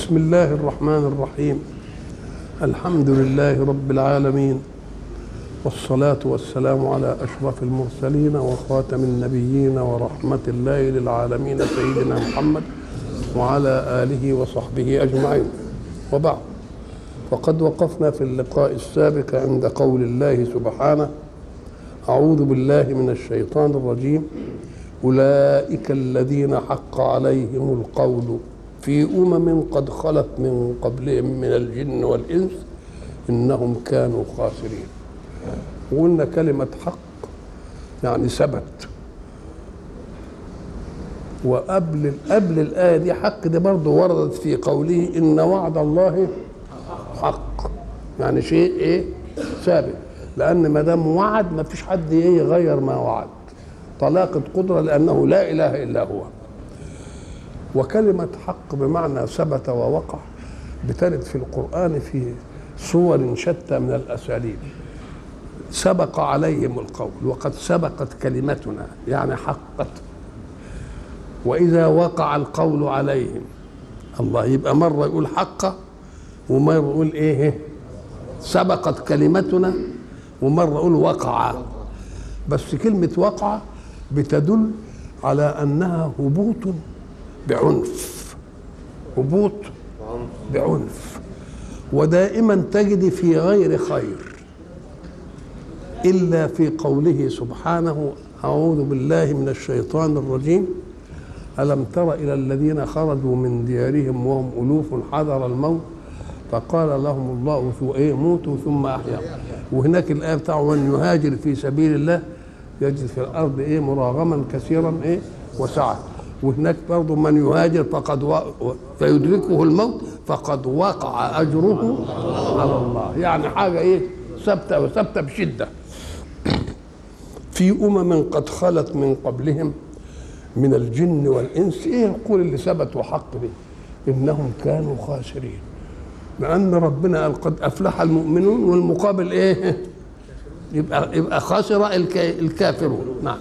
بسم الله الرحمن الرحيم الحمد لله رب العالمين والصلاة والسلام على أشرف المرسلين وخاتم النبيين ورحمة الله للعالمين سيدنا محمد وعلى آله وصحبه أجمعين وبعد فقد وقفنا في اللقاء السابق عند قول الله سبحانه أعوذ بالله من الشيطان الرجيم أولئك الذين حق عليهم القول في أمم قد خلت من قبلهم من الجن والإنس إنهم كانوا خاسرين وقلنا كلمة حق يعني ثبت وقبل قبل الآية دي حق دي برضه وردت في قوله إن وعد الله حق يعني شيء إيه ثابت لأن ما دام وعد ما فيش حد إيه يغير ما وعد طلاقة قدرة لأنه لا إله إلا هو وكلمة حق بمعنى ثبت ووقع بترد في القرآن في صور شتى من الأساليب سبق عليهم القول وقد سبقت كلمتنا يعني حقت وإذا وقع القول عليهم الله يبقى مرة يقول حق ومرة يقول إيه سبقت كلمتنا ومرة يقول وقع بس كلمة وقع بتدل على أنها هبوط بعنف هبوط بعنف ودائما تجد في غير خير إلا في قوله سبحانه أعوذ بالله من الشيطان الرجيم ألم تر إلى الذين خرجوا من ديارهم وهم ألوف حذر الموت فقال لهم الله ثو إيه موتوا ثم أحيا وهناك الآية بتاع من يهاجر في سبيل الله يجد في الأرض إيه مراغما كثيرا إيه وسعة وهناك برضه من يهاجر فقد و... فيدركه الموت فقد وقع أجره على الله يعني حاجة إيه ثابتة وثابتة بشدة في أمم قد خلت من قبلهم من الجن والإنس إيه القول اللي ثبت وحق به إنهم كانوا خاسرين لأن ربنا قال قد أفلح المؤمنون والمقابل إيه يبقى يبقى خسر الكافرون نعم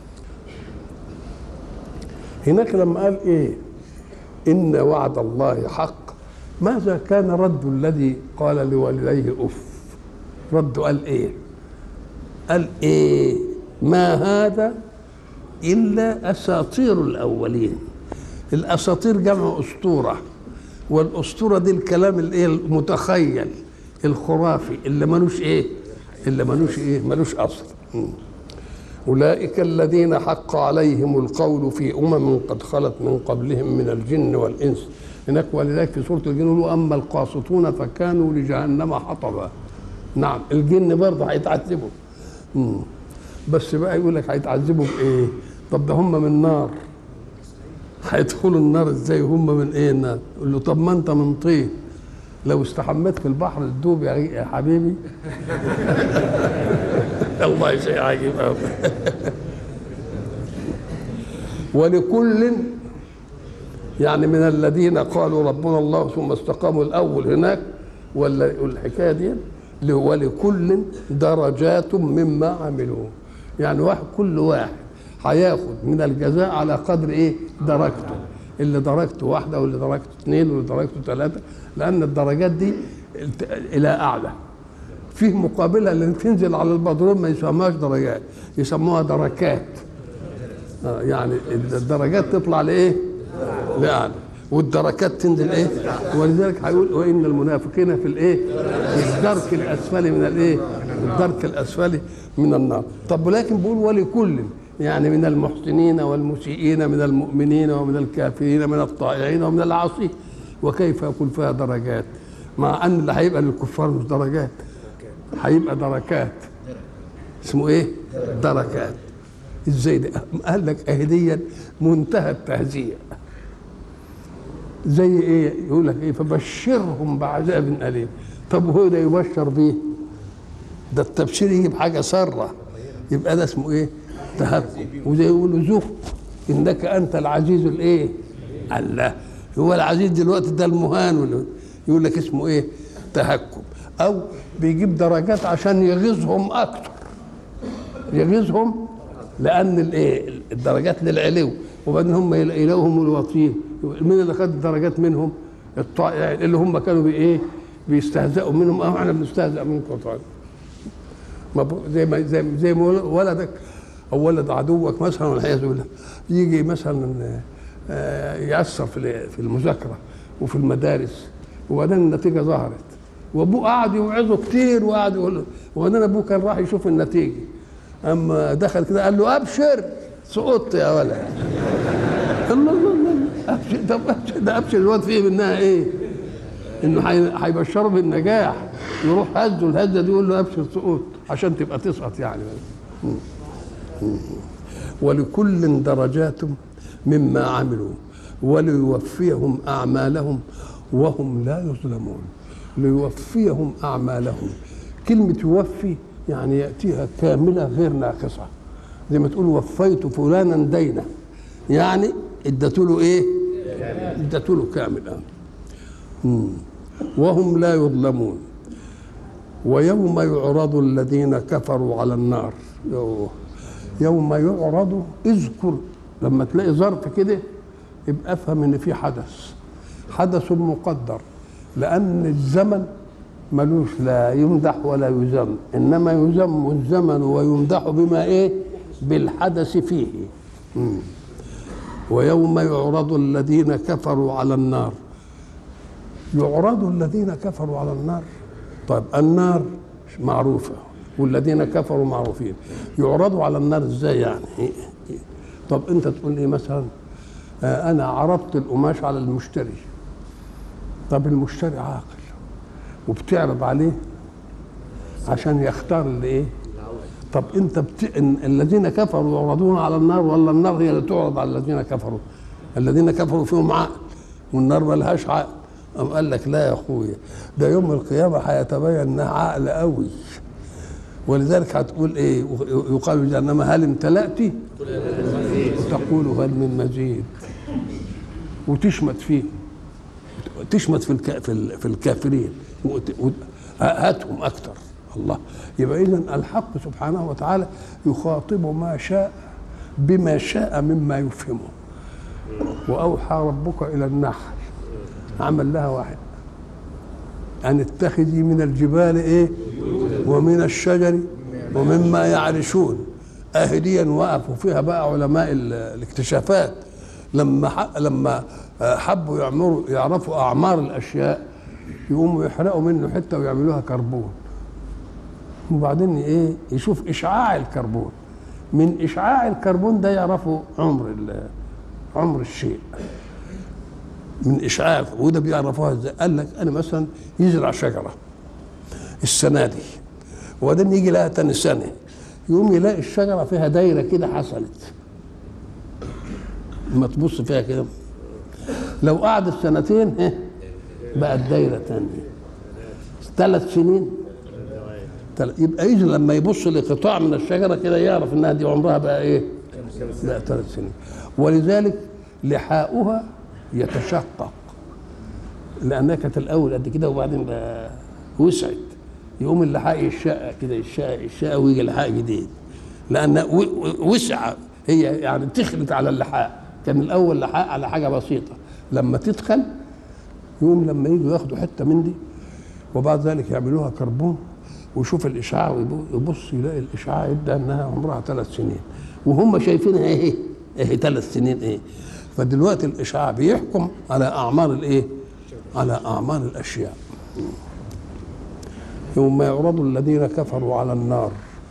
هناك لما قال ايه ان وعد الله حق ماذا كان رد الذي قال لوالديه اف رد قال ايه قال ايه ما هذا الا اساطير الاولين الاساطير جمع اسطوره والاسطوره دي الكلام الايه المتخيل الخرافي اللي ملوش ايه اللي ملوش ايه ملوش اصل أولئك الذين حق عليهم القول في أمم قد خلت من قبلهم من الجن والإنس هناك ولذلك في سورة الجن يقولوا أما القاسطون فكانوا لجهنم حطبا نعم الجن برضه هيتعذبوا بس بقى يقول لك هيتعذبوا بإيه؟ طب ده هم من نار هيدخلوا النار ازاي هم من ايه النار؟ يقول له طب ما انت من طين لو استحميت في البحر تدوب يا حبيبي الله شيء عجيب قوي ولكل يعني من الذين قالوا ربنا الله ثم استقاموا الاول هناك ولا الحكايه دي ولكل درجات مما عملوا يعني واحد كل واحد هياخد من الجزاء على قدر ايه درجته اللي درجته واحده واللي درجته اثنين واللي درجته ثلاثه لان الدرجات دي الى اعلى فيه مقابلها اللي تنزل على البدروم ما يسموهاش درجات يسموها دركات آه يعني الدرجات تطلع لايه؟ لاعلى والدركات تنزل ايه؟ ولذلك هيقول وان المنافقين في الايه؟ في الدرك الاسفل من الايه؟ الدرك الاسفل من النار طب ولكن بيقول ولكل يعني من المحسنين والمسيئين من المؤمنين ومن الكافرين من الطائعين ومن العاصين وكيف يكون فيها درجات مع ان اللي هيبقى للكفار مش درجات هيبقى دركات اسمه ايه دركات ازاي ده قال لك اهديا منتهى التهزيء زي ايه يقول لك ايه فبشرهم بعذاب اليم طب هو ده يبشر بيه ده التبشير يجيب حاجه ساره يبقى ده اسمه ايه تهكم وزي يقولوا ذوق انك انت العزيز الايه الله هو العزيز دلوقتي ده المهان يقول لك اسمه ايه تهكم او بيجيب درجات عشان يغيظهم اكتر يغيظهم لان الايه الدرجات للعلو وبعدين هم الههم الواطيين مين اللي خد الدرجات منهم الطائع اللي هم كانوا بايه بيستهزئوا منهم اه احنا بنستهزئ منكم طيب زي ما زي زي ما ولدك او ولد عدوك مثلا والعياذ بالله يجي مثلا يأثر في في المذاكره وفي المدارس وبعدين النتيجه ظهرت وابوه قعد يوعظه كتير وقعد يقول له وبعدين ابوه كان راح يشوف النتيجه اما دخل كده قال له ابشر سقطت يا ولد الله الله الله ابشر طب ابشر ده ابشر الواد فيه منها ايه؟ انه هيبشره بالنجاح يروح هزه الهزه دي يقول له ابشر سقوط عشان تبقى تسقط يعني ولكل درجات مما عملوا وليوفيهم اعمالهم وهم لا يظلمون ليوفيهم اعمالهم كلمه يوفي يعني ياتيها كامله غير ناقصه زي ما تقول وفيت فلانا دينه يعني اديت له ايه اديت له كامل وهم لا يظلمون ويوم يعرض الذين كفروا على النار يوم يعرض اذكر لما تلاقي ظرف كده يبقى افهم ان في حدث حدث مقدر لان الزمن ملوش لا يمدح ولا يذم انما يذم الزمن ويمدح بما ايه بالحدث فيه مم. ويوم يعرض الذين كفروا على النار يعرض الذين كفروا على النار طيب النار معروفة والذين كفروا معروفين يعرضوا على النار ازاي يعني طب انت تقول لي مثلا آه انا عرضت القماش على المشتري طب المشتري عاقل وبتعرض عليه عشان يختار اللي ايه طب انت بت... إن الذين كفروا يعرضون على النار ولا النار هي اللي تعرض على الذين كفروا الذين كفروا فيهم عقل والنار ما لهاش عقل أم قال لك لا يا اخويا ده يوم القيامه هيتبين انها عقل قوي ولذلك هتقول ايه يقال جهنم هل امتلأت وتقول هل من مزيد وتشمت فيه تشمت في الك... في, في الكافرين هاتهم اكثر الله يبقى اذا الحق سبحانه وتعالى يخاطب ما شاء بما شاء مما يفهمه واوحى ربك الى النحل عمل لها واحد ان اتخذي من الجبال ايه ومن الشجر ومما يعرشون اهديا وقفوا فيها بقى علماء الاكتشافات لما لما حبوا يعمروا يعرفوا اعمار الاشياء يقوموا يحرقوا منه حته ويعملوها كربون وبعدين ايه يشوف اشعاع الكربون من اشعاع الكربون ده يعرفوا عمر عمر الشيء من اشعاع وده بيعرفوها ازاي قال لك انا مثلا يزرع شجره السنه دي وبعدين يجي لها تاني سنه يقوم يلاقي الشجره فيها دايره كده حصلت لما تبص فيها كده لو قعدت سنتين ايه بقت دايره تانية ثلاث سنين يبقى يجي لما يبص لقطاع من الشجره كده يعرف انها دي عمرها بقى ايه؟ بقى ثلاث سنين ولذلك لحاؤها يتشقق لانها كانت الاول قد كده وبعدين بقى وسعت يقوم اللحاء يشقق كده يشقق يشقق ويجي لحاء جديد لان وسع هي يعني تخلت على اللحاء كان الاول لحاء على حاجه بسيطه لما تدخل يقوم لما يجوا ياخدوا حته من دي وبعد ذلك يعملوها كربون ويشوف الاشعاع ويبص يلاقي الاشعاع يبدا انها عمرها ثلاث سنين وهم شايفينها ايه ايه ثلاث سنين ايه فدلوقتي الاشعاع بيحكم على اعمار الايه على اعمار الاشياء يوم يعرض الذين كفروا على النار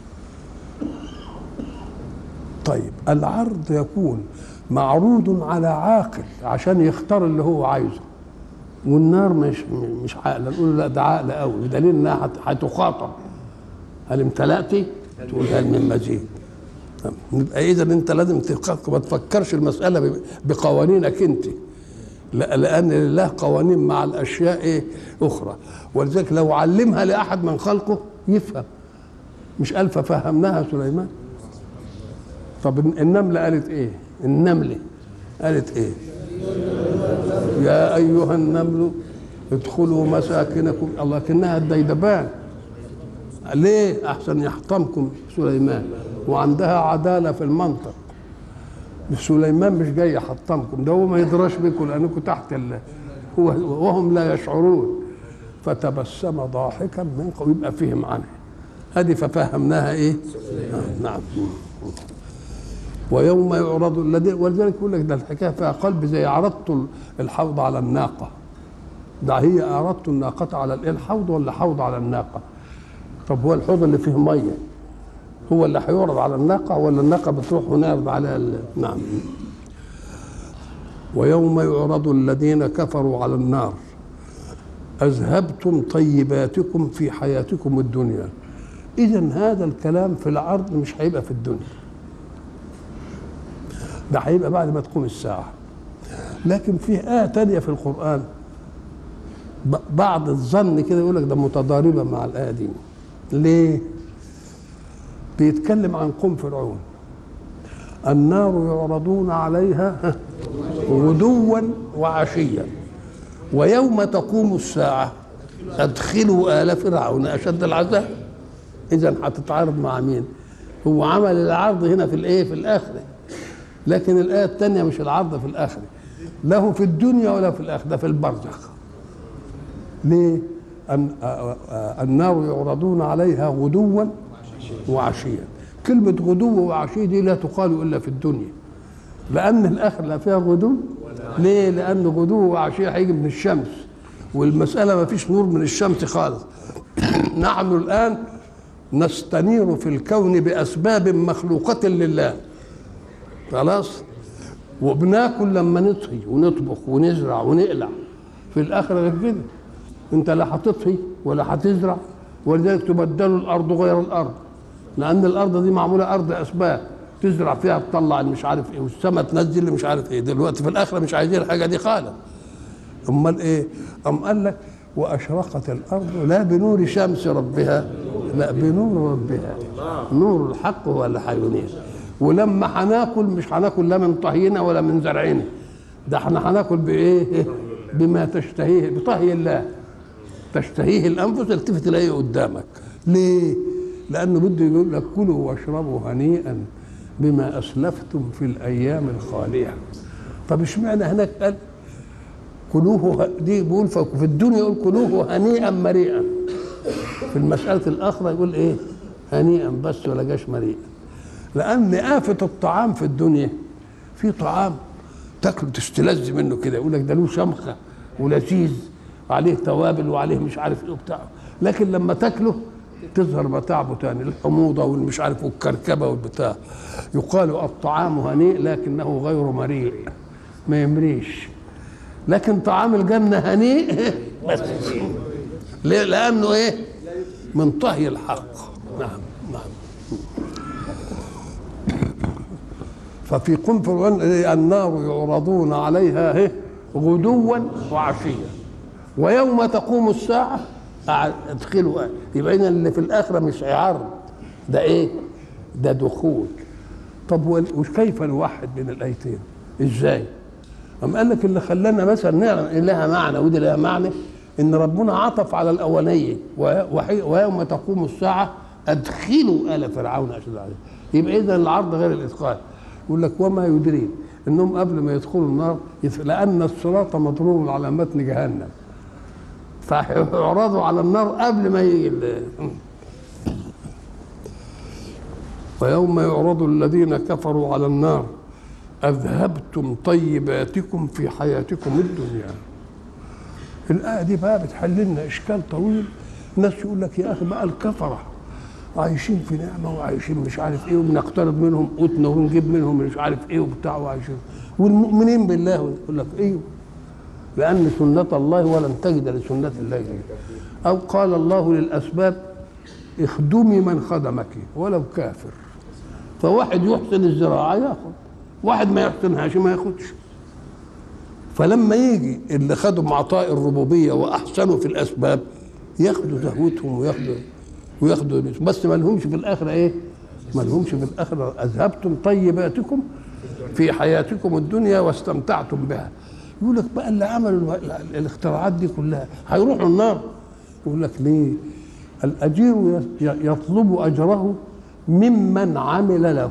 طيب العرض يكون معروض على عاقل عشان يختار اللي هو عايزه والنار مش مش عاقله نقول لا ده عاقله قوي بدليل انها هتخاطب هل امتلأت؟ تقول هل من مزيد يبقى اذا انت لازم ما تفكرش المساله بقوانينك انت لان لله قوانين مع الاشياء ايه اخرى ولذلك لو علمها لاحد من خلقه يفهم مش قال ففهمناها سليمان طب النمله قالت ايه النمله قالت ايه يا ايها النمل ادخلوا مساكنكم الله كانها الديدبان ليه احسن يحطمكم سليمان وعندها عداله في المنطق سليمان مش جاي يحطمكم ده هو ما يدراش بكم لانكم تحت ال... هو وهم لا يشعرون فتبسم ضاحكا من قول يبقى فهم عنه هذه ففهمناها ايه نعم ويوم يعرض الذي ولذلك يقول لك ده الحكايه فيها قلب زي عرضت الحوض على الناقه ده هي اردت الناقه على الايه الحوض ولا حوض على الناقه طب هو الحوض اللي فيه ميه هو اللي هيعرض على الناقه ولا الناقه بتروح ونعرض عليها ال- نعم ويوم يعرض الذين كفروا على النار أذهبتم طيباتكم في حياتكم الدنيا إذا هذا الكلام في العرض مش هيبقى في الدنيا ده هيبقى بعد ما تقوم الساعة لكن في آية تانية في القرآن ب- بعض الظن كده يقول لك ده متضاربة مع الآية دي ليه؟ بيتكلم عن قوم فرعون النار يعرضون عليها غدوا وعشيا ويوم تقوم الساعة أدخلوا آل فرعون أشد العذاب إذا هتتعارض مع مين؟ هو عمل العرض هنا في الإيه؟ في الآخرة لكن الآية الثانية مش العرض في الآخرة له في الدنيا ولا في الآخرة ده في البرزخ ليه؟ أن آ- آ- النار يعرضون عليها غدوا وعشيا كلمة غدو وعشي دي لا تقال إلا في الدنيا لأن الآخر لا فيها غدو ليه؟ لأن غدو وعشية هيجي من الشمس والمسألة ما فيش نور من الشمس خالص نحن الآن نستنير في الكون بأسباب مخلوقة لله خلاص وبناكل لما نطهي ونطبخ ونزرع ونقلع في الآخرة غير كده أنت لا هتطهي ولا هتزرع ولذلك تبدل الأرض غير الأرض لأن الأرض دي معمولة أرض أسباب تزرع فيها تطلع مش عارف ايه والسماء تنزل مش عارف ايه دلوقتي في الاخره مش عايزين الحاجه دي خالص امال ايه ام قال لك واشرقت الارض لا بنور شمس ربها لا بنور ربها نور الحق هو اللي هينير ولما هناكل مش هناكل لا من طهينا ولا من زرعنا ده احنا هناكل بايه بما تشتهيه بطهي الله تشتهيه الانفس التفت تلاقيه قدامك ليه لانه بده يقول لك كلوا واشربوا هنيئا بما اسلفتم في الايام الخاليه طب اشمعنى هناك قال كلوه دي بيقول في الدنيا يقول كلوه هنيئا مريئا في المسألة الآخرة يقول إيه هنيئا بس ولا جاش مريئا لأن آفة الطعام في الدنيا في طعام تاكله تستلذ منه كده يقول لك ده له شمخة ولذيذ عليه توابل وعليه مش عارف ايه وبتاع لكن لما تاكله تظهر متاعبه تاني الحموضه والمش عارف والكركبه والبتاع يقال الطعام هنيء لكنه غير مريء ما يمريش لكن طعام الجنه هنيء بس ليه؟ لانه ايه من طهي الحق نعم نعم ففي قم فرعون النار يعرضون عليها إيه؟ غدوا وعشيا ويوم تقوم الساعة ادخلوا يبقى إذا اللي في الآخرة مش عرض ده إيه؟ ده دخول طب وكيف نوحد بين الآيتين؟ إزاي؟ أم قال لك اللي خلانا مثلا نعلم لها معنى ودي لها معنى إن ربنا عطف على الأولانية ويوم تقوم الساعة أدخلوا آل فرعون أشد العذاب يبقى إذا العرض غير الإدخال يقول لك وما يدريك انهم قبل ما يدخلوا النار لان الصراط مضروب على متن جهنم فيعرضوا على النار قبل ما يجي ويوم يعرض الذين كفروا على النار اذهبتم طيباتكم في حياتكم الدنيا الآية دي بقى بتحل لنا إشكال طويل ناس يقول لك يا أخي بقى الكفرة عايشين في نعمه وعايشين مش عارف ايه وبنقترض منهم قوتنا ونجيب منهم مش عارف ايه وبتاع وعايشين والمؤمنين بالله يقول لك ايوه لان سنه الله ولن تجد لسنه الله جديد او قال الله للاسباب اخدمي من خدمك ولو كافر فواحد يحسن الزراعه ياخذ واحد ما يحسنهاش ما ياخدش فلما يجي اللي خدوا عطاء الربوبيه واحسنوا في الاسباب ياخدوا زهوتهم وياخدوا وياخدوا بس ما لهمش في الاخره ايه؟ ما لهمش في الاخره اذهبتم طيباتكم في حياتكم الدنيا واستمتعتم بها يقول لك بقى اللي عملوا الاختراعات دي كلها هيروحوا النار يقول لك ليه؟ الاجير يطلب اجره ممن عمل له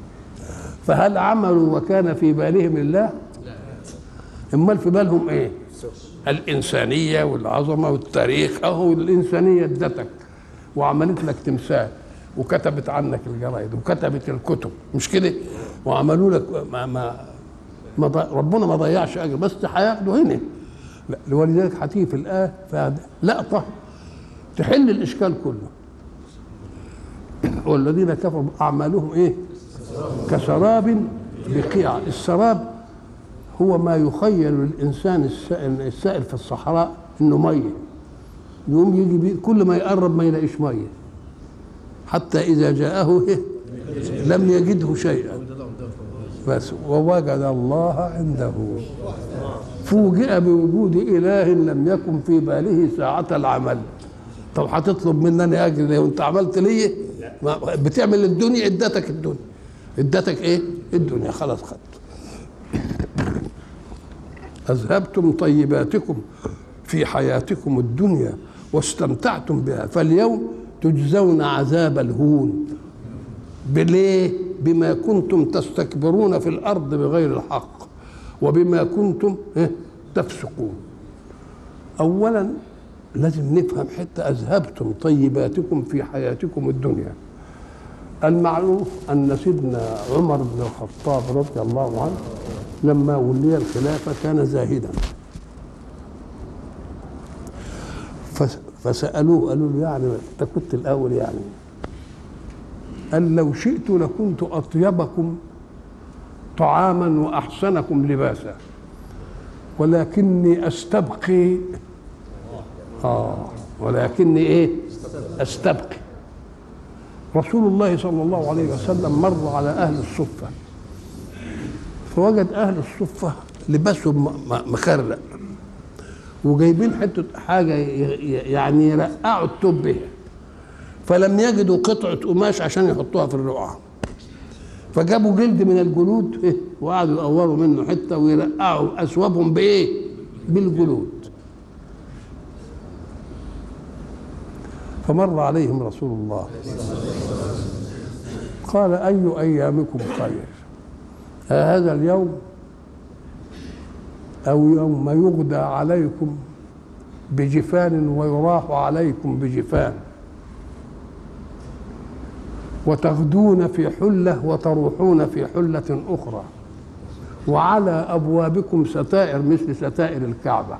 فهل عملوا وكان في بالهم الله؟ امال في بالهم ايه؟ الإنسانية والعظمة والتاريخ أهو الإنسانية ادتك وعملت لك تمثال وكتبت عنك الجرايد وكتبت الكتب مش كده وعملوا لك ما ما, ما ضي... ربنا ما ضيعش اجر بس هياخده هنا لا ولذلك هتيجي في الايه فيها لقطه تحل الاشكال كله والذين كفروا اعمالهم ايه كسراب بقيع السراب هو ما يخيل للانسان السائل, السائل في الصحراء انه ميه يقوم يجي بيه كل ما يقرب ما يلاقيش ميه حتى اذا جاءه إيه؟ لم يجده شيئا بس ووجد الله عنده فوجئ بوجود اله لم يكن في باله ساعه العمل طب هتطلب مني اجر ليه وانت عملت ليه بتعمل الدنيا ادتك الدنيا ادتك ايه الدنيا خلاص خدت اذهبتم طيباتكم في حياتكم الدنيا واستمتعتم بها فاليوم تجزون عذاب الهون بليه بما كنتم تستكبرون في الارض بغير الحق وبما كنتم تفسقون اولا لازم نفهم حتى اذهبتم طيباتكم في حياتكم الدنيا المعروف ان سيدنا عمر بن الخطاب رضي الله عنه لما ولي الخلافه كان زاهدا فسالوه قالوا له يعني انت كنت الاول يعني قال لو شئت لكنت اطيبكم طعاما واحسنكم لباسا ولكني استبقي اه ولكني ايه استبقي رسول الله صلى الله عليه وسلم مر على اهل الصفه فوجد اهل الصفه لباسهم مخرق وجايبين حته حاجه يعني يرقعوا التوب بها فلم يجدوا قطعه قماش عشان يحطوها في الرقعه فجابوا جلد من الجلود إيه؟ وقعدوا يقوروا منه حته ويرقعوا اثوابهم بايه؟ بالجلود فمر عليهم رسول الله قال اي ايامكم خير هذا اليوم أو يوم يغدى عليكم بجفان ويراح عليكم بجفان وتغدون في حلة وتروحون في حلة أخرى وعلى أبوابكم ستائر مثل ستائر الكعبة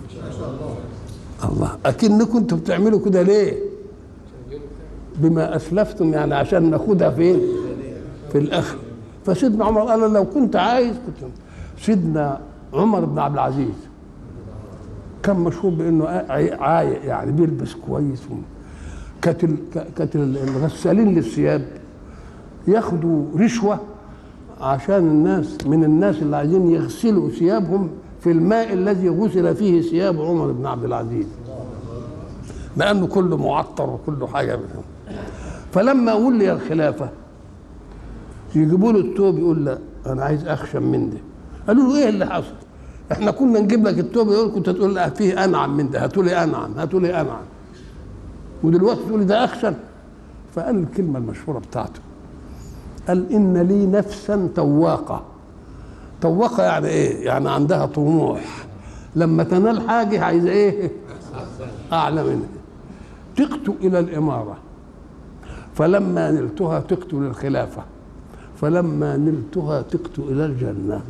الله أكنكم انتم بتعملوا كده ليه بما أسلفتم يعني عشان ناخدها فين في الآخر فسيدنا عمر قال لو كنت عايز كنت سيدنا عمر بن عبد العزيز كان مشهور بانه عايق يعني بيلبس كويس كانت كانت الغسالين للثياب ياخدوا رشوه عشان الناس من الناس اللي عايزين يغسلوا ثيابهم في الماء الذي غسل فيه ثياب عمر بن عبد العزيز لانه كله معطر وكله حاجه منهم فلما ولي الخلافه يجيبوا له التوب يقول لا انا عايز اخشم من ده قالوا له ايه اللي حصل احنا كنا نجيب لك التوب يقول كنت تقول لا فيه انعم من ده هاتوا لي انعم هاتوا لي انعم ودلوقتي تقول ده اخشن فقال الكلمه المشهوره بتاعته قال ان لي نفسا تواقه تواقه يعني ايه يعني عندها طموح لما تنال حاجه عايزه ايه اعلى منها تقت الى الاماره فلما نلتها تقت للخلافه فلما نلتها تقت الى الجنه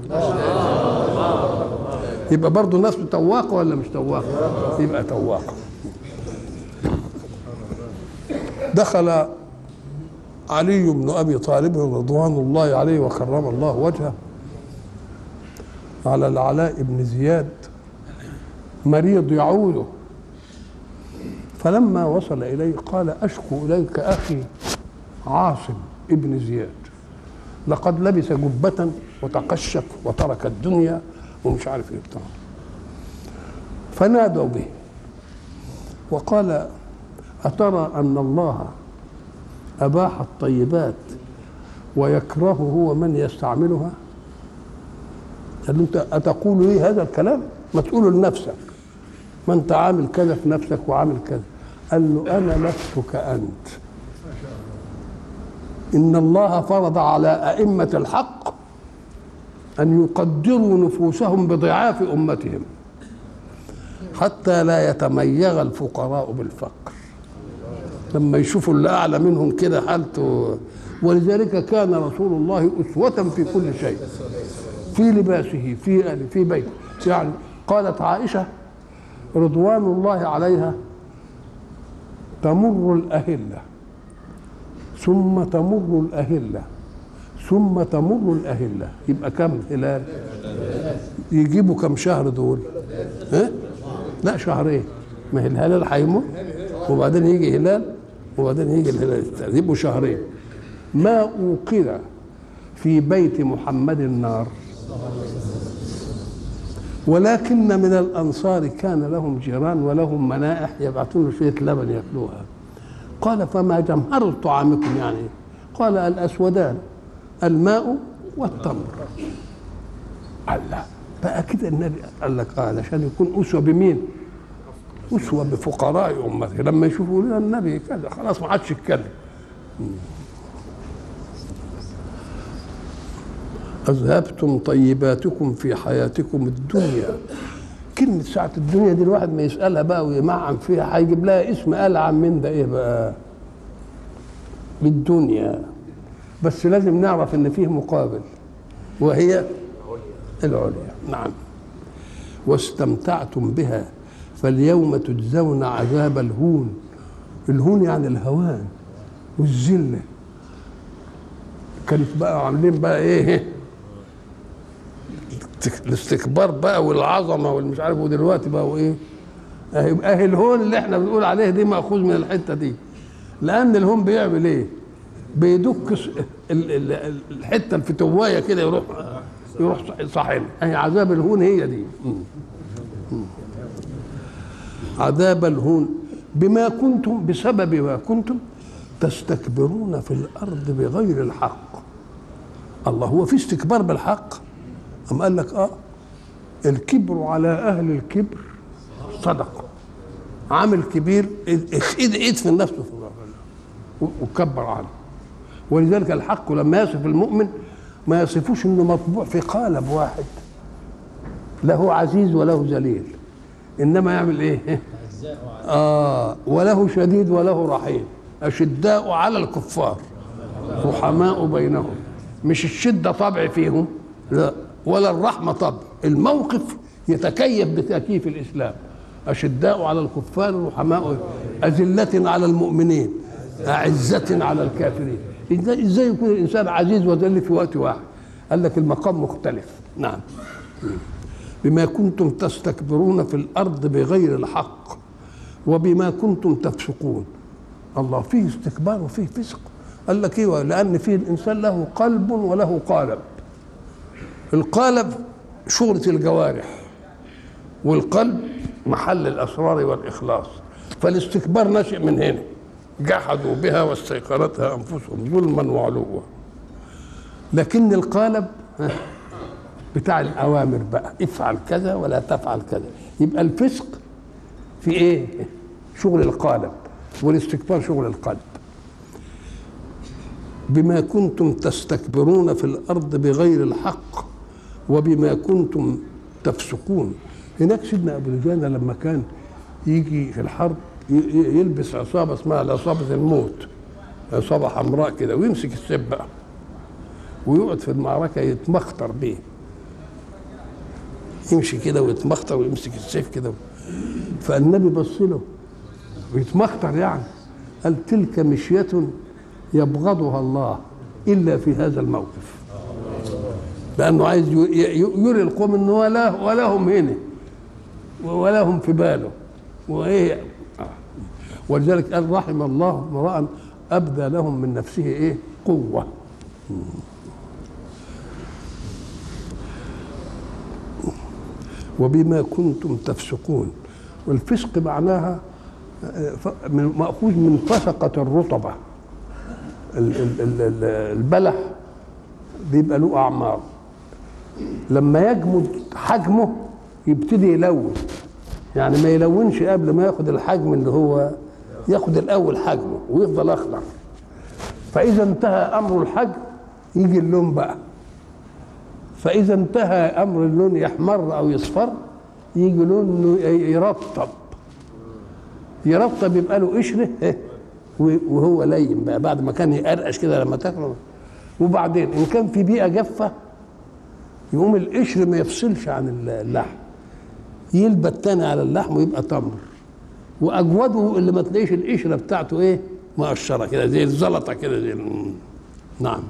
يبقى برضه نفسه تواقه ولا مش تواقه يبقى تواقه دخل علي بن ابي طالب رضوان الله عليه وكرم الله وجهه على العلاء بن زياد مريض يعوده فلما وصل اليه قال اشكو اليك اخي عاصم ابن زياد لقد لبس جبة وتقشف وترك الدنيا ومش عارف ايه بتاع فنادوا به وقال أترى أن الله أباح الطيبات ويكره هو من يستعملها قال له أنت أتقول لي هذا الكلام ما تقوله لنفسك ما أنت عامل كذا في نفسك وعامل كذا قال له أنا نفسك أنت إن الله فرض على أئمة الحق أن يقدروا نفوسهم بضعاف أمتهم حتى لا يتميغ الفقراء بالفقر لما يشوفوا اللي اعلى منهم كده حالته ولذلك كان رسول الله اسوه في كل شيء في لباسه في أهله في بيته يعني قالت عائشه رضوان الله عليها تمر الاهله ثم تمر الاهله ثم تمر الاهله يبقى كم هلال يجيبوا كم شهر دول ها لا شهرين ما هي الهلال هيمر وبعدين يجي هلال وبعدين يجي الهلال الثاني يبقوا شهرين ما اوقد في بيت محمد النار ولكن من الانصار كان لهم جيران ولهم منائح يبعثون له شويه لبن ياكلوها قال فما جمهر طعامكم يعني قال الاسودان الماء والتمر الله بقى كده النبي قال لك اه علشان يكون اسوه بمين؟ اسوه بفقراء امته لما يشوفوا لنا النبي كذا خلاص ما عادش يتكلم اذهبتم طيباتكم في حياتكم الدنيا كلمة ساعة الدنيا دي الواحد ما يسألها بقى ويمعن فيها هيجيب لها اسم ألعن من ده إيه بقى؟ بالدنيا بس لازم نعرف إن فيه مقابل وهي العليا نعم واستمتعتم بها فاليوم تجزون عذاب الهون الهون يعني الهوان والذلة كانت بقى عاملين بقى ايه الاستكبار بقى والعظمه والمش عارف ودلوقتي بقى ايه اهي اهي الهون اللي احنا بنقول عليه دي ماخوذ من الحته دي لان الهون بيعمل ايه بيدك س- ال- ال- ال- الحته الفتوايه كده يروح يروح صاحن اهي عذاب الهون هي دي م. م. عذاب الهون بما كنتم بسبب ما كنتم تستكبرون في الارض بغير الحق الله هو في استكبار بالحق أم قال لك اه الكبر على اهل الكبر صدقه عامل كبير ايد ايد في النفس وكبر عنه ولذلك الحق لما يصف المؤمن ما يصفوش انه مطبوع في قالب واحد له عزيز وله ذليل انما يعمل ايه اه وله شديد وله رحيم اشداء على الكفار رحماء بينهم مش الشده طبع فيهم لا ولا الرحمه طبع الموقف يتكيف بتكييف الاسلام اشداء على الكفار رحماء اذله على المؤمنين اعزه على الكافرين ازاي ازاي يكون الانسان عزيز وذل في وقت واحد قال لك المقام مختلف نعم بما كنتم تستكبرون في الارض بغير الحق وبما كنتم تفسقون الله فيه استكبار وفيه فسق قال لك ايوه لان فيه الانسان له قلب وله قالب القالب شغلة الجوارح والقلب محل الاسرار والاخلاص فالاستكبار نشئ من هنا جحدوا بها واستيقنتها انفسهم ظلما وعلوا لكن القالب ها، بتاع الاوامر بقى افعل كذا ولا تفعل كذا يبقى الفسق في ايه شغل القالب والاستكبار شغل القلب بما كنتم تستكبرون في الارض بغير الحق وبما كنتم تفسقون هناك سيدنا ابو دجانه لما كان يجي في الحرب ي- ي- يلبس عصابه اسمها عصابه الموت عصابه حمراء كده ويمسك السيف بقى ويقعد في المعركه يتمخطر بيه يمشي كده ويتمخطر ويمسك السيف كده فالنبي بص له ويتمخطر يعني قال تلك مشية يبغضها الله إلا في هذا الموقف لأنه عايز ي- ي- يري القوم أنه ولا ولا هم هنا ولا هم في باله وإيه آه. ولذلك قال رحم الله امرأ أبدى لهم من نفسه إيه قوة وبما كنتم تفسقون والفسق معناها آه، ف- من- مأخوذ من فسقة الرطبة ال- ال- ال- ال- البلح بيبقى له أعمار لما يجمد حجمه يبتدي يلون يعني ما يلونش قبل ما ياخد الحجم اللي هو ياخد الأول حجمه ويفضل أخضر فإذا انتهى أمر الحجم يجي اللون بقى فإذا انتهى أمر اللون يحمر أو يصفر يجي لونه يرطب يرطب يبقى له قشره وهو لين بقى بعد ما كان يقرقش كده لما تاكله وبعدين ان كان في بيئه جافه يقوم القشر ما يفصلش عن اللحم يلبى التاني على اللحم ويبقى تمر واجوده اللي ما تلاقيش القشره بتاعته ايه مقشره كده زي الزلطه كده زي نعم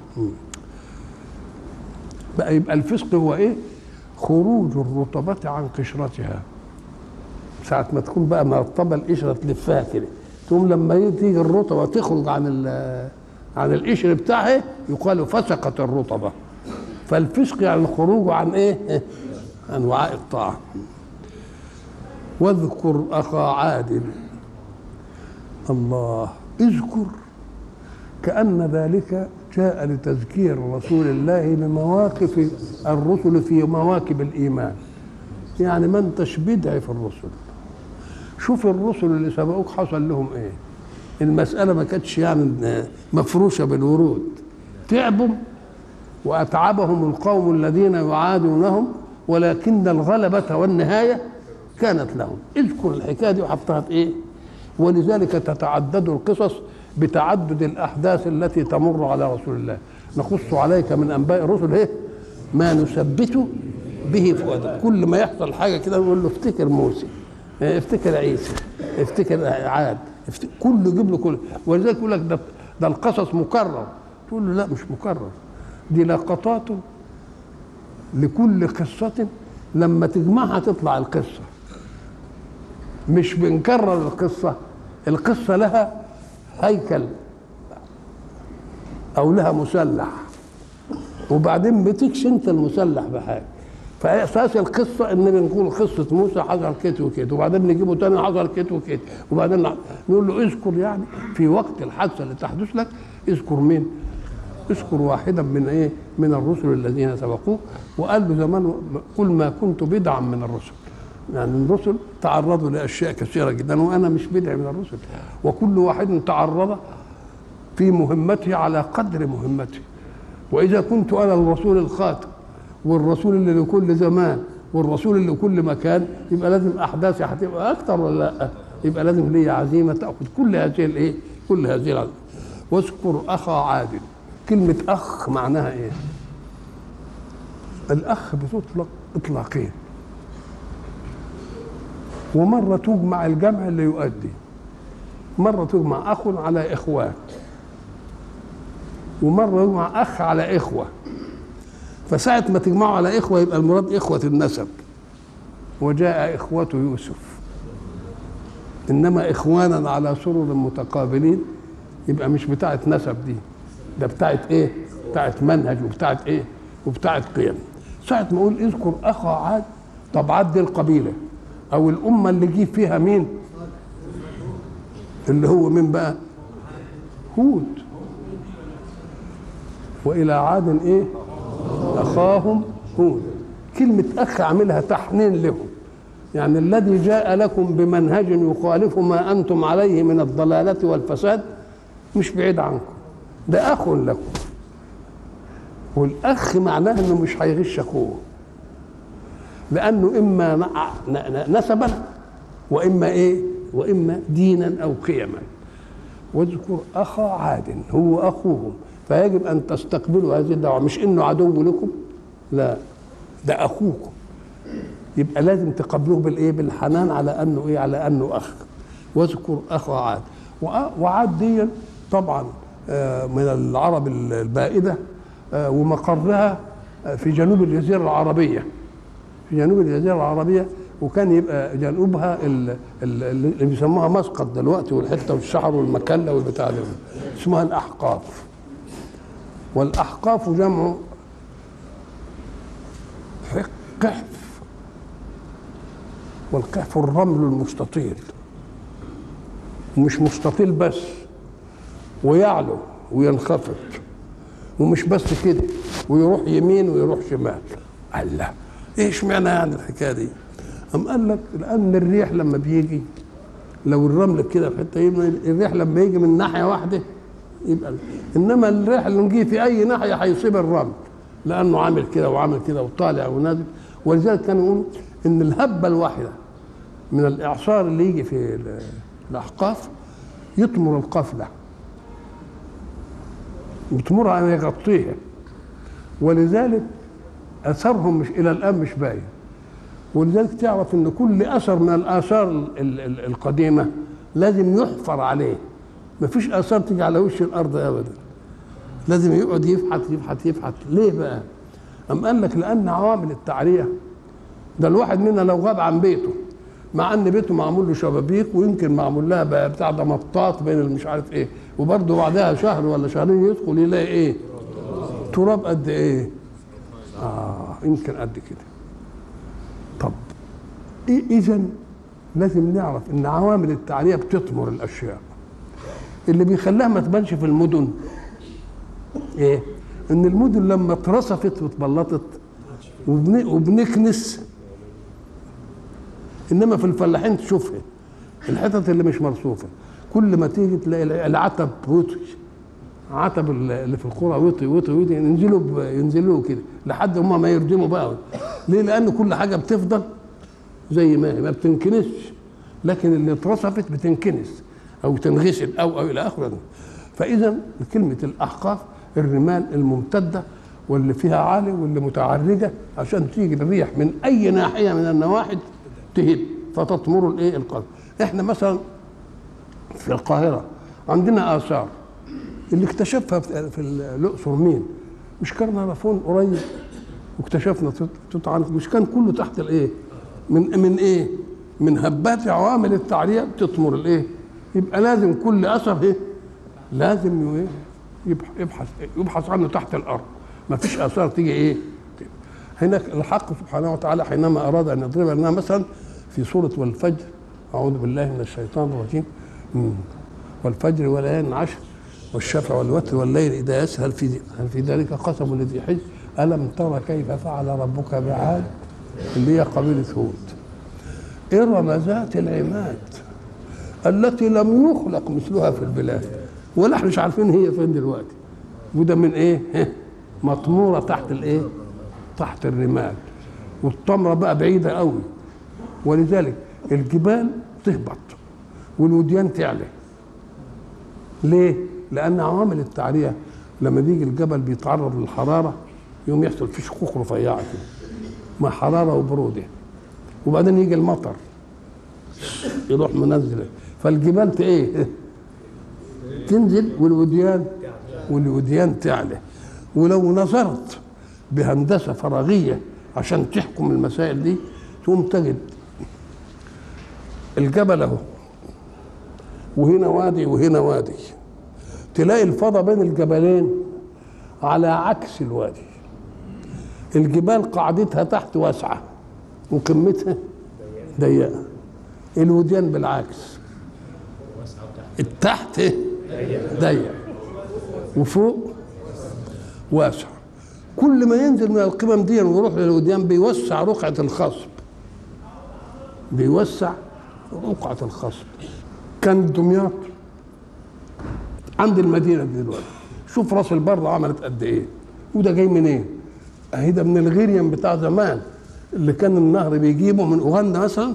بقى يبقى الفسق هو ايه خروج الرطبة عن قشرتها ساعة ما تكون بقى مرطبة القشرة تلفها كده تقوم لما تيجي الرطبة تخرج عن عن القشر بتاعها يقال فسقت الرطبة فالفسق يعني الخروج عن ايه؟ عن وعاء الطاعة واذكر أخا عاد الله اذكر كأن ذلك جاء لتذكير رسول الله بمواقف الرسل في مواكب الإيمان يعني ما انتش بدعي في الرسل شوف الرسل اللي سبقوك حصل لهم ايه المسألة ما كانتش يعني مفروشة بالورود تعبوا وأتعبهم القوم الذين يعادونهم ولكن الغلبة والنهاية كانت لهم اذكر الحكاية دي وحطها في ايه ولذلك تتعدد القصص بتعدد الاحداث التي تمر على رسول الله نقص عليك من انباء الرسل ايه ما نثبت به فؤادك كل ما يحصل حاجه كده نقول له افتكر موسى افتكر عيسى افتكر عاد افتكر كله يجيب له كله ولذلك يقول لك ده ده القصص مكرر تقول له لا مش مكرر دي لقطات لكل قصة لما تجمعها تطلع القصة مش بنكرر القصة القصة لها هيكل او لها مسلح وبعدين بتكشي انت المسلح بحاجه فاساس القصه ان بنقول قصه موسى حصل كده وكده وبعدين نجيبه تاني حصل كده وكده وبعدين نقول له اذكر يعني في وقت الحادثه اللي تحدث لك اذكر مين؟ اذكر واحدا من ايه؟ من الرسل الذين سبقوك وقال له زمان قل ما كنت بدعا من الرسل يعني الرسل تعرضوا لاشياء كثيره جدا وانا مش بدعي من الرسل وكل واحد تعرض في مهمته على قدر مهمته واذا كنت انا الرسول الخاتم والرسول اللي لكل زمان والرسول اللي لكل مكان يبقى لازم احداثي هتبقى اكثر ولا لا يبقى لازم لي عزيمه تاخذ كل هذه الايه كل هذه العزيمه واذكر اخا عادل كلمه اخ معناها ايه الاخ بتطلق اطلاقين ومرة تجمع الجمع اللي يؤدي مرة تجمع أخ على إخوات ومرة يجمع أخ على إخوة فساعة ما تجمعوا على إخوة يبقى المراد إخوة النسب وجاء إخوة يوسف إنما إخوانا على سرر متقابلين يبقى مش بتاعة نسب دي ده بتاعة إيه؟ بتاعة منهج وبتاعة إيه؟ وبتاعة قيم ساعة ما أقول اذكر أخا عاد طب عاد دي القبيلة او الامه اللي جه فيها مين اللي هو مين بقى هود والى عاد ايه اخاهم هود كلمه اخ عاملها تحنين لهم يعني الذي جاء لكم بمنهج يخالف ما انتم عليه من الضلاله والفساد مش بعيد عنكم ده اخ لكم والاخ معناه انه مش هيغش اخوه لانه اما نسبا واما ايه واما دينا او قيما واذكر اخا عاد هو اخوهم فيجب ان تستقبلوا هذه الدعوه مش انه عدو لكم لا ده اخوكم يبقى لازم تقابلوه بالايه بالحنان على انه ايه على انه اخ واذكر اخا عاد وعاد دي طبعا من العرب البائده ومقرها في جنوب الجزيره العربيه في جنوب الجزيره العربيه وكان يبقى جنوبها اللي بيسموها مسقط دلوقتي والحته والشعر والمكله والبتاع ده اسمها الاحقاف والاحقاف جمع قحف والقحف الرمل المستطيل ومش مستطيل بس ويعلو وينخفض ومش بس كده ويروح يمين ويروح شمال الله ايش معنى يعني الحكايه دي؟ أم قال لك لأن الريح لما بيجي لو الرمل كده في حتة الريح لما يجي من ناحية واحدة يبقى إنما الريح اللي نجي في أي ناحية هيصيب الرمل لأنه عامل كده وعامل كده وطالع ونازل ولذلك كانوا يقولوا ان الهبه الواحده من الاعصار اللي يجي في ال- الاحقاف يطمر القفله يطمرها ان يغطيها ولذلك اثرهم مش الى الان مش باين ولذلك تعرف ان كل اثر من الاثار ال- ال- القديمه لازم يحفر عليه مفيش اثار تيجي على وش الارض ابدا لازم يقعد يبحث يبحث يبحث ليه بقى أم قال لك لأن عوامل التعرية ده الواحد منا لو غاب عن بيته مع ان بيته معمول له شبابيك ويمكن معمول لها بقى بتاع ده مطاط بين المش عارف ايه وبرضه بعدها شهر ولا شهرين يدخل يلاقي ايه تراب قد ايه اه يمكن قد كده طب إيه اذا لازم نعرف ان عوامل التعريه بتطمر الاشياء اللي بيخليها ما تبانش في المدن ايه ان المدن لما اترصفت واتبلطت وبن- وبنكنس انما في الفلاحين تشوفها الحتت اللي مش مرصوفه كل ما تيجي تلاقي العتب وطي عتب اللي في القرى وطي وطي وطي ينزلوا ب- ينزلوا كده لحد هم ما يردموا بقى ليه؟ لان كل حاجه بتفضل زي ما هي ما بتنكنسش لكن اللي اترصفت بتنكنس او تنغسل او او الى اخره فاذا كلمه الاحقاف الرمال الممتده واللي فيها عالي واللي متعرجه عشان تيجي الريح من اي ناحيه من النواحي تهب فتطمر الايه القلب احنا مثلا في القاهره عندنا اثار اللي اكتشفها في في الاقصر مين؟ مش كرنفون قريب واكتشفنا توت- توت عنخ مش كان كله تحت الايه؟ من من ايه؟ من هبات عوامل التعريه بتطمر الايه؟ يبقى لازم كل اثر ايه؟ لازم ي- يبح- يبحث يبحث عنه تحت الارض ما فيش اثار تيجي ايه؟ هناك الحق سبحانه وتعالى حينما اراد ان يضرب لنا مثلا في سوره والفجر اعوذ بالله من الشيطان الرجيم مم. والفجر وليال عشر والشفع والوتر والليل اذا يسهى هل في هل في ذلك قسم لذي حجر الم تر كيف فعل ربك بعاد اللي هي قبيله هود ارم ذات العماد التي لم يخلق مثلها في البلاد ولا احنا مش عارفين هي فين دلوقتي وده من ايه ها، مطموره تحت الايه تحت الرمال والتمره بقى بعيده قوي ولذلك الجبال تهبط والوديان تعلى ليه لان عوامل التعريه لما بيجي الجبل بيتعرض للحراره يوم يحصل فيه شقوق رفيعه كده مع حراره وبروده وبعدين يجي المطر يروح منزل فالجبال ت- ايه تنزل والوديان والوديان تعلى ولو نظرت بهندسه فراغيه عشان تحكم المسائل دي تقوم تجد الجبل اهو وهنا وادي وهنا وادي تلاقي الفضاء بين الجبلين على عكس الوادي الجبال قاعدتها تحت واسعه وقمتها ضيقه الوديان بالعكس التحت إيه؟ ضيق وفوق واسع كل ما ينزل من القمم دي ويروح للوديان بيوسع رقعة الخصب بيوسع رقعة الخصب كان دمياط عند المدينة دي دلوقتي شوف راس البر عملت قد ايه وده جاي منين إيه؟ اهي ده من الغيريان بتاع زمان اللي كان النهر بيجيبه من اوغندا مثلا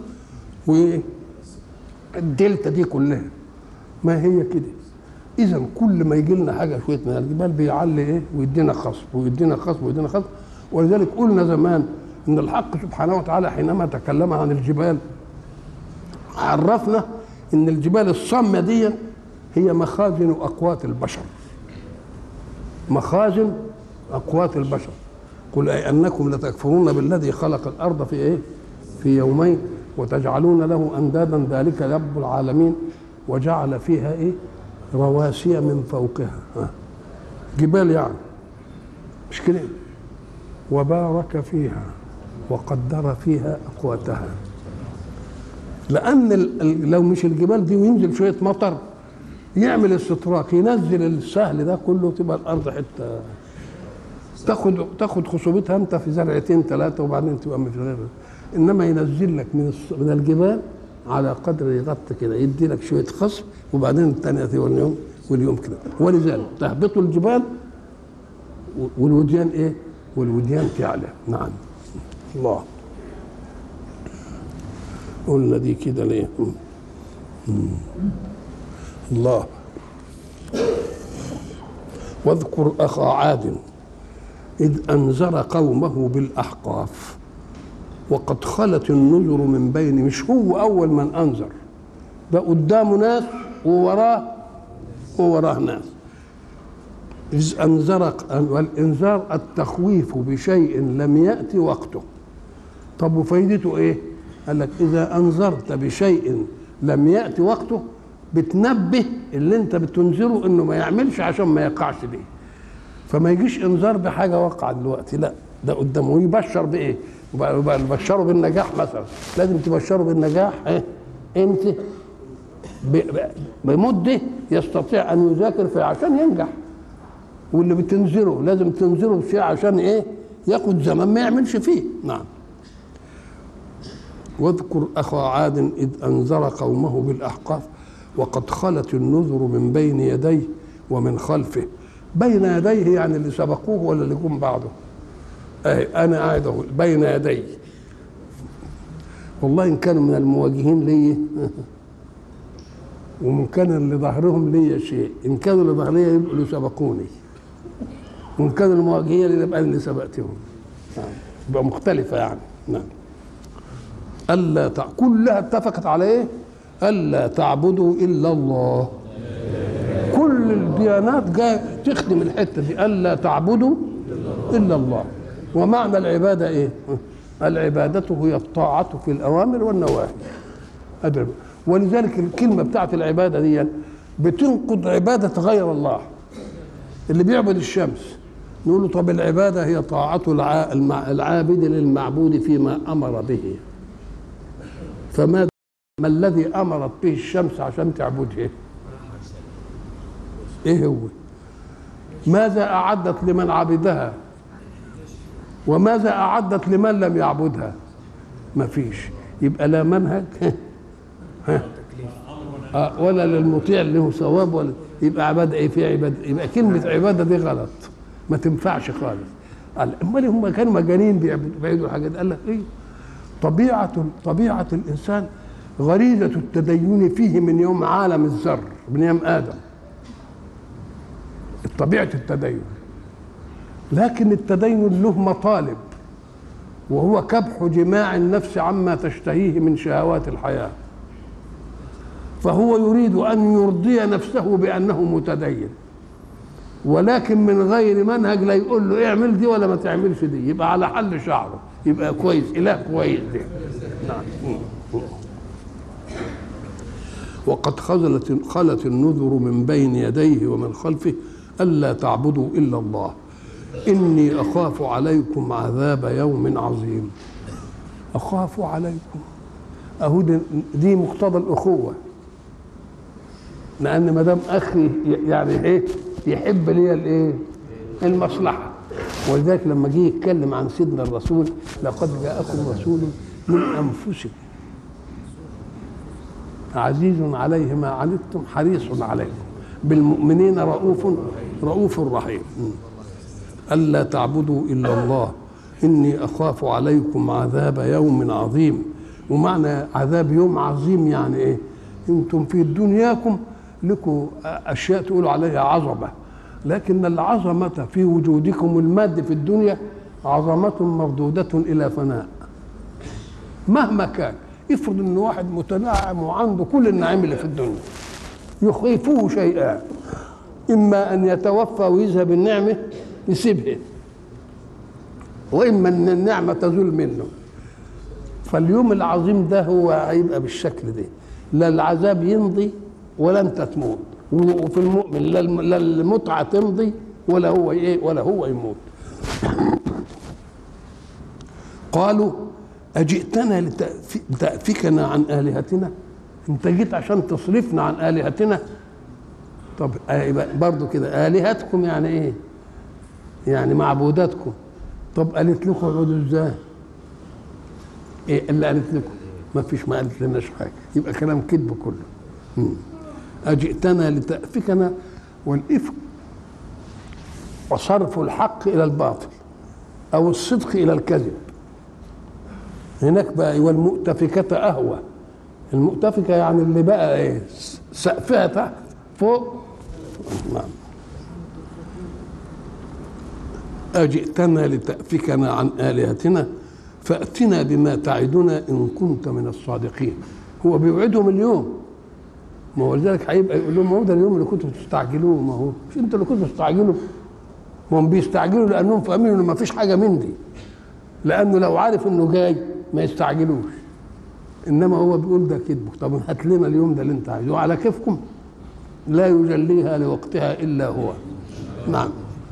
والدلتا دي كلها ما هي كده اذا كل ما يجي لنا حاجه شويه من الجبال بيعلي ايه ويدينا خصب ويدينا خصب ويدينا خصب ولذلك قلنا زمان ان الحق سبحانه وتعالى حينما تكلم عن الجبال عرفنا ان الجبال الصامه دي هي مخازن اقوات البشر مخازن اقوات البشر قل اي انكم لتكفرون بالذي خلق الارض في ايه في يومين وتجعلون له اندادا ذلك رب العالمين وجعل فيها ايه رواسي من فوقها ها. جبال يعني مش كده وبارك فيها وقدر فيها اقواتها لان ال- ال- لو مش الجبال دي وينزل شويه مطر يعمل استطراق ينزل السهل ده كله تبقى الارض حته تاخد تاخد خصوبتها انت في زرعتين ثلاثه وبعدين تبقى من غير انما ينزل لك من الص- من الجبال على قدر يغطي كده يدي لك شويه خصب وبعدين الثانيه واليوم واليوم كده ولذلك تهبط الجبال و- والوديان ايه؟ والوديان تعلى نعم الله قلنا دي كده ليه مم. مم. الله واذكر أخا عاد إذ أنذر قومه بالأحقاف وقد خلت النذر من بين مش هو أول من أنذر ده قدامه ناس ووراه ووراه ناس إذ أنذر والإنذار التخويف بشيء لم يأتي وقته طب وفايدته إيه؟ قال لك إذا أنذرت بشيء لم يأتي وقته بتنبه اللي أنت بتنذره إنه ما يعملش عشان ما يقعش بيه فما يجيش انذار بحاجه وقعت دلوقتي لا ده قدامه ويبشر بايه؟ يبقى يبشره بالنجاح مثلا لازم تبشره بالنجاح ايه؟ امتى؟ بمده يستطيع ان يذاكر فيها عشان ينجح واللي بتنذره لازم تنذره بشيء عشان ايه؟ ياخد زمان ما يعملش فيه نعم واذكر اخا عاد اذ انذر قومه بالاحقاف وقد خلت النذر من بين يديه ومن خلفه بين يديه يعني اللي سبقوه ولا اللي جم بعده أي انا قاعد اقول بين يدي والله ان كانوا من المواجهين لي ومن كان اللي ظهرهم لي شيء ان كانوا اللي ظهري يبقوا اللي سبقوني وان كانوا المواجهين اللي يبقى اللي سبقتهم نعم يبقى مختلفه يعني نعم الا تع... كلها اتفقت على ايه الا تعبدوا الا الله كل الديانات جايه تخدم الحته دي الا تعبدوا الا الله ومعنى العباده ايه؟ العباده هي الطاعه في الاوامر والنواهي أدرب. ولذلك الكلمه بتاعت العباده دي بتنقض عباده غير الله اللي بيعبد الشمس نقول له طب العباده هي طاعه العابد للمعبود فيما امر به فما ما الذي امرت به الشمس عشان تعبده ايه هو ماذا اعدت لمن عبدها وماذا اعدت لمن لم يعبدها ما فيش يبقى لا منهج ها آه ولا للمطيع له ثواب ولا يبقى عباده ايه في عباده يبقى كلمه عباده دي غلط ما تنفعش خالص قال امال هم كانوا مجانين بيعبدوا الحاجات قال لك ايه طبيعه طبيعه الانسان غريزه التدين فيه من يوم عالم الذر من يوم ادم طبيعه التدين لكن التدين له مطالب وهو كبح جماع النفس عما تشتهيه من شهوات الحياه فهو يريد ان يرضي نفسه بانه متدين ولكن من غير منهج لا يقول له اعمل دي ولا ما تعملش دي يبقى على حل شعره يبقى كويس اله كويس دي نعم وقد خلت خلت النذر من بين يديه ومن خلفه ألا تعبدوا إلا الله إني أخاف عليكم عذاب يوم عظيم أخاف عليكم أهو دي مقتضى الأخوة لأن ما دام أخي يعني إيه يحب لي الإيه المصلحة ولذلك لما جه يتكلم عن سيدنا الرسول لقد جاءكم رسول من أنفسكم عزيز عليه ما عنتم حريص عليكم بالمؤمنين رؤوف رؤوف رحيم ألا تعبدوا إلا الله إني أخاف عليكم عذاب يوم عظيم ومعنى عذاب يوم عظيم يعني إيه أنتم في دنياكم لكم أشياء تقولوا عليها عظمة لكن العظمة في وجودكم المادي في الدنيا عظمة مردودة إلى فناء مهما كان افرض ان واحد متنعم وعنده كل النعيم اللي في الدنيا يخيفه شيئان اما ان يتوفى ويذهب النعمه يسيبها واما ان النعمه تزول منه فاليوم العظيم ده هو هيبقى بالشكل ده لا العذاب يمضي ولا انت تموت وفي المؤمن لا المتعه تمضي ولا هو ايه ولا هو يموت قالوا أجئتنا لتأفكنا عن آلهتنا أنت جيت عشان تصرفنا عن آلهتنا طب برضو كده آلهتكم يعني إيه يعني معبوداتكم طب قالت لكم اقعدوا ازاي ايه اللي قالت لكم ما فيش ما قالت لناش حاجه يبقى كلام كذب كله مم. اجئتنا لتأفكنا والإفك وصرف الحق الى الباطل او الصدق الى الكذب هناك بقى والمؤتفكة أهوى المؤتفكة يعني اللي بقى ايه سقفها تحت فوق نعم أجئتنا لتأفكنا عن آلهتنا فأتنا بما تعدنا إن كنت من الصادقين هو بيوعدهم اليوم ما هو لذلك هيبقى يقول لهم ما هو ده اليوم اللي كنتوا بتستعجلوه ما هو مش انتوا اللي كنتوا بتستعجلوا ما هم بيستعجلوا لانهم فاهمين انه ما فيش حاجه من دي لانه لو عارف انه جاي ما يستعجلوش انما هو بيقول ده كذب طب هات لنا اليوم ده اللي انت عايزه على كيفكم لا يجليها لوقتها الا هو نعم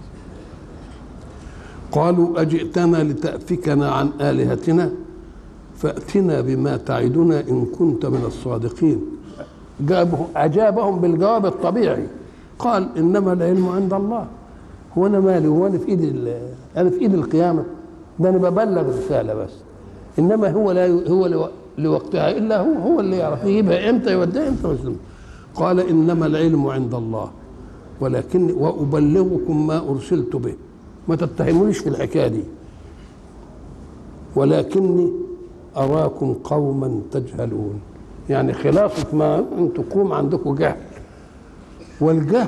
قالوا اجئتنا لتافكنا عن الهتنا فاتنا بما تعدنا ان كنت من الصادقين جابه اجابهم بالجواب الطبيعي قال انما العلم عند الله هو انا مالي هو انا في ايد ال- انا في ايد القيامه ده انا ببلغ رساله بس انما هو لا ي- هو لو- لوقتها الا هو هو اللي يعرف يجيبها امتى يوديها امتى مسلم قال انما العلم عند الله ولكن وابلغكم ما ارسلت به ما تتهمونيش في الحكايه دي ولكني اراكم قوما تجهلون يعني خلاصه ما ان تقوم عندكم جهل والجهل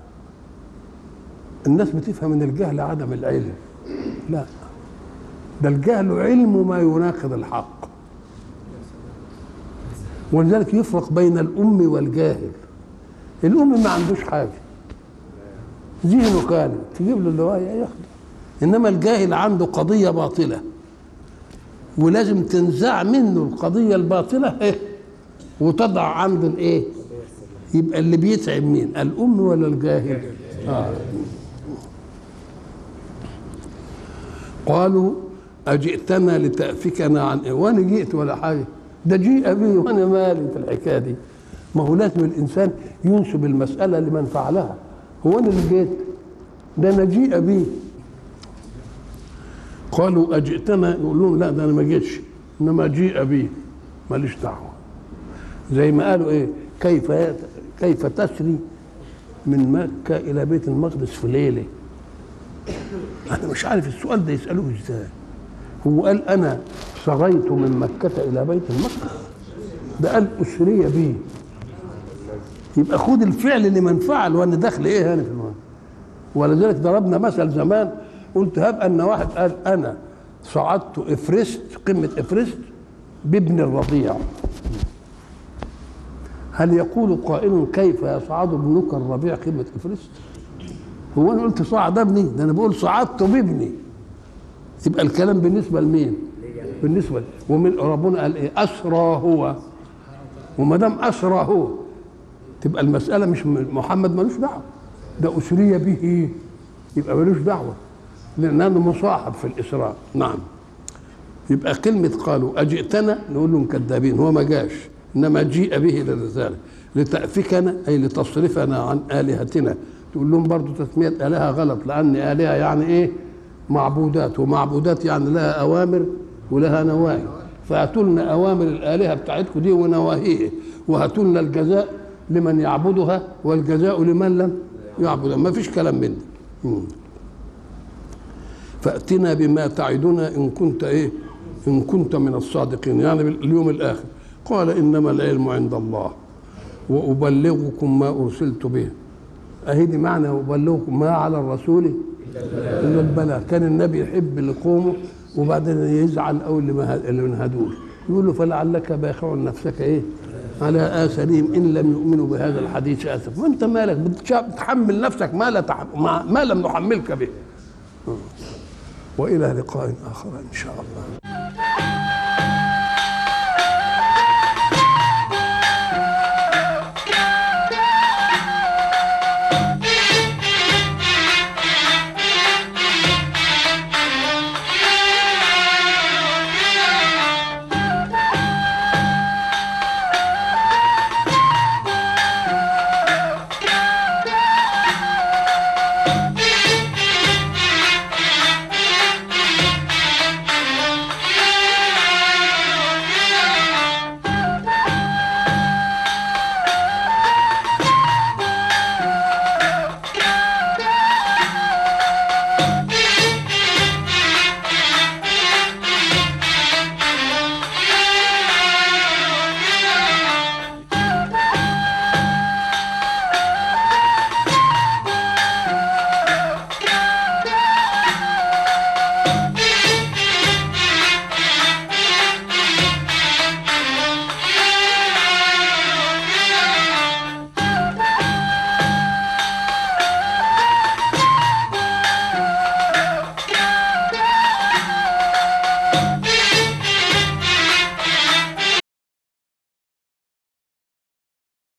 الناس بتفهم ان الجهل عدم العلم لا ده الجهل علم ما يناقض الحق ولذلك يفرق بين الأم والجاهل الأم ما عندوش حاجة ذهنه خالي تجيب له الرواية ياخده إنما الجاهل عنده قضية باطلة ولازم تنزع منه القضية الباطلة إيه؟ وتضع عنده الإيه؟ يبقى اللي بيتعب مين؟ الأم ولا الجاهل؟ آه. قالوا أجئتنا لتأفكنا عن إيه؟ وأنا جئت ولا حاجة ده جيء بي وأنا مالي في الحكاية دي ما هو لازم الإنسان ينسب المسألة لمن فعلها هو أنا اللي جيت ده أنا جيء بي قالوا أجئتنا يقول لهم لا ده أنا ما جيتش إنما جيء بي ماليش دعوة زي ما قالوا إيه كيف كيف تسري من مكة إلى بيت المقدس في ليلة أنا مش عارف السؤال ده يسألوه إزاي هو قال أنا سريت من مكة إلى بيت المقدس ده قال أسري بي يبقى خد الفعل لمن فعل وأنا داخل إيه هنا في المعنى ولذلك ضربنا مثل زمان قلت هب أن واحد قال أنا صعدت إفرست قمة إفرست بابن الرضيع هل يقول قائل كيف يصعد ابنك الربيع قمة إفرست هو أنا قلت صعد ابني ده أنا بقول صعدت بابني يبقى الكلام بالنسبة لمين بالنسبة ومن ربنا قال إيه أسرى هو وما دام أسرى هو تبقى المسألة مش محمد ملوش دعوة ده أسري به يبقى ملوش دعوة لأنه مصاحب في الإسراء نعم يبقى كلمة قالوا أجئتنا نقول لهم كذابين هو ما جاش إنما جيء به للرسالة لتأفكنا أي لتصرفنا عن آلهتنا تقول لهم برضو تسمية آلهة غلط لأن آلهة يعني إيه معبودات ومعبودات يعني لها أوامر ولها نواهي فهاتوا لنا أوامر الآلهة بتاعتكم دي ونواهيه وهاتوا لنا الجزاء لمن يعبدها والجزاء لمن لم يعبدها ما فيش كلام من ده فأتنا بما تعدنا إن كنت إيه إن كنت من الصادقين يعني اليوم الآخر قال إنما العلم عند الله وأبلغكم ما أرسلت به أهدي معنى أبلغكم ما على الرسول إلا البلاغ كان النبي يحب لقومه وبعدين يزعل أو اللي ما اللي ما انهدوش يقول له فلعلك باخع نفسك إيه على آثارهم إن لم يؤمنوا بهذا الحديث آسف وأنت مالك بتحمل نفسك ما لا تحم... ما, ما لم نحملك به وإلى لقاء آخر إن شاء الله